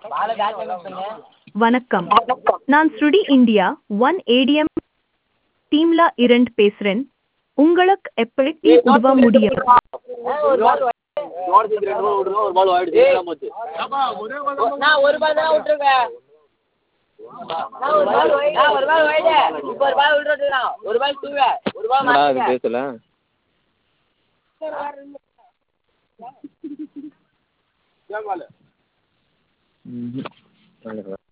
வணக்கம் நான் ஸ்ருடி இந்தியா ஒன் ஏடிஎம் டீம்ல இருந்து பேசுறேன் உங்களுக்கு எப்படி உதவ முடியும் நான் ஒரு பால் தான் விட்டுருக்கேன் நான் ஒரு பால் வைடு நான் ஒரு பால் வைடு இப்போ ஒரு பால் விட்டுருக்கேன் ஒரு பால் தூவே ஒரு பால் என்னடா அது மாத்திக்க பேசல ம்ஹும்.